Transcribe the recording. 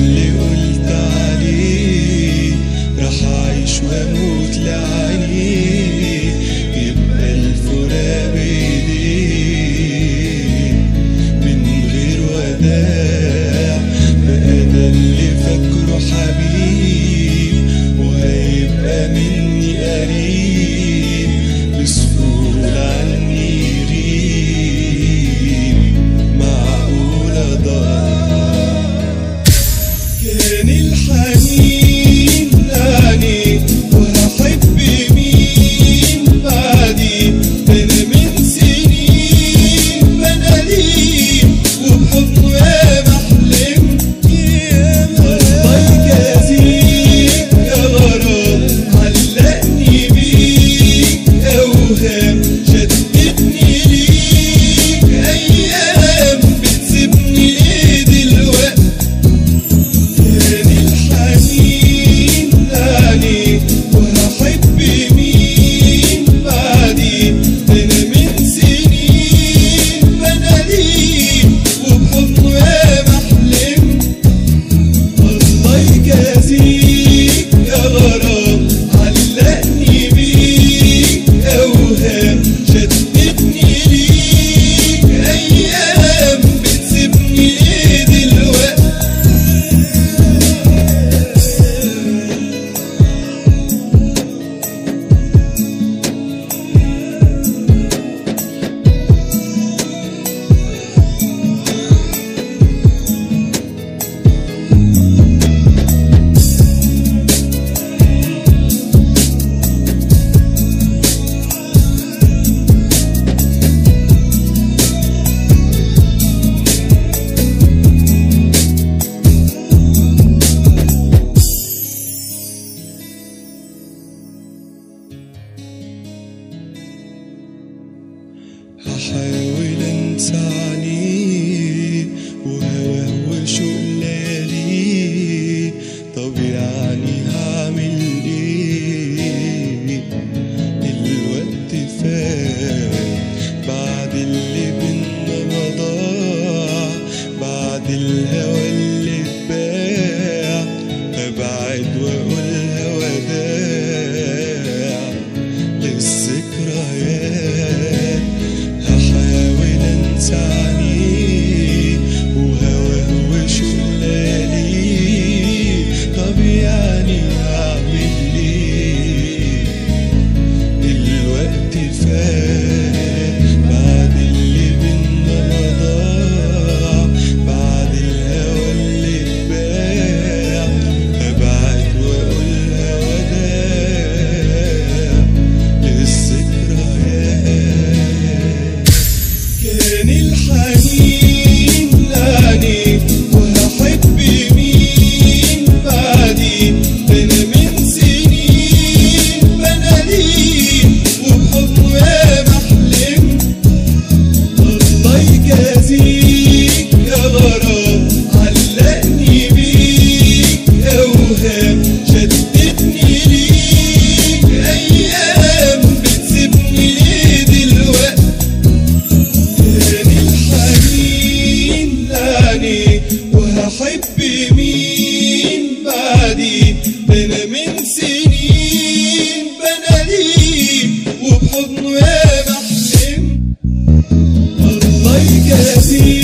اللي قلت عليه راح اعيش واموت لعينيه يبقى الفراق بايديه من غير وداع بقى ده اللي فاكره حبيب وهيبقى مني قريب بسهولة عني يغيب معقولة ضاع كان الحنين لاني وهحب مين بعدي انا من سنين بناديه وبحضنه يا محلم الله يجازيك يا غرام علقني بيك اوهام شدتني ليك ايام بتسيبني ايه دلوقتي كان الحنين لاني وهحب مين بعدي انا من سنين بناديه وبحضنه يا محلم الله يجازيك يا غرام علقني بيك اوهام شدتني ليك ايام بتسيبني ايه دلوقتي هحاول انسى عليه وهواه وشوق لياليه طب يعني هعمل ايه الوقت فات بعد اللي بينا مضاع بعد الهوى اللي اتباع ابعد واقولها وداع للذكريات هحاول انسى عليه وهواه وشوق لياليه طب يعني هعمل ايه الوقت فات بعد اللي بينا مضاع بعد الهوى اللي اتباع ابعد واقولها وداع للذكريات كان الحنين لاني وهحب مين بعدي انا من سنين بناديه وبحضنه يا محلم الله يجازيك يا غرام علقني بيك اوهام شدتني ليك ايام بتسيبني ليه دلوقتي كان الحنين لاني وهحب مين بعدي انا من سنين بناديه وبحضنه يا محلم الله يجازيك